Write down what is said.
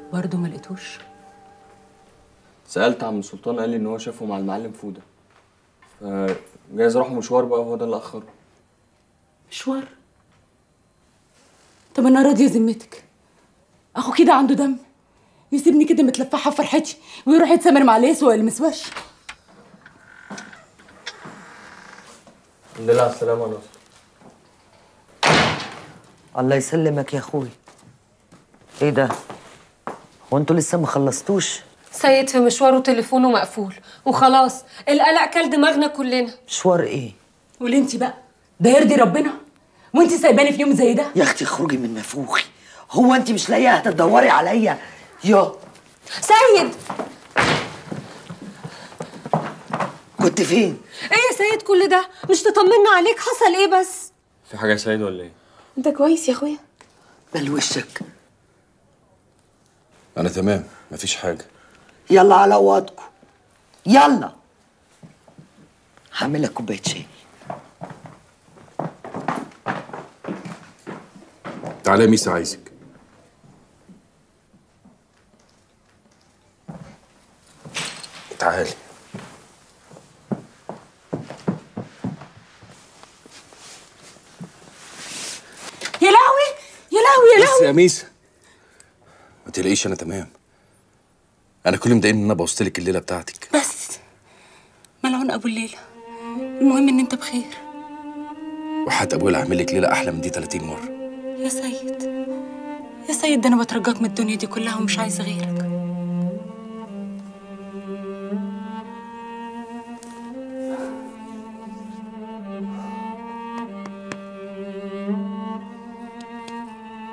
برضه ما لقيتوش سالت عم سلطان قال لي ان هو شافه مع المعلم فوده فجايز راحوا مشوار بقى هو ده اللي اخره مشوار طب انا راضيه ذمتك اخو كده عنده دم يسيبني كده متلفحه فرحتي ويروح يتسامر مع اللي يسوى المسواش الحمد لله على السلامه يا ناصر الله يسلمك يا اخوي ايه ده هو انتوا لسه ما خلصتوش سيد في مشواره تليفونه مقفول وخلاص القلق كل دماغنا كلنا مشوار ايه قولي انت بقى ده يرضي ربنا وانت سايباني في يوم زي ده يا اختي اخرجي من نافوخي هو انت مش لاقيه هتدوري عليا يا سيد كنت فين ايه يا سيد كل ده مش تطمنا عليك حصل ايه بس في حاجه يا سيد ولا ايه انت كويس يا اخويا بل وشك انا تمام مفيش حاجه يلا على وضعكم يلا هعمل لك كوبايه شاي تعالى يا ميسا عايزك تعالي يا لهوي يا لهوي يا بس لهوي يا ميسا ما تقلقيش انا تمام انا كل مضايقني ان انا بوظت لك الليله بتاعتك بس ملعون ابو الليله المهم ان انت بخير وحياة ابويا هعمل لك ليله احلى من دي 30 مره يا سيد يا سيد ده انا بترجاك من الدنيا دي كلها ومش عايزه غيرك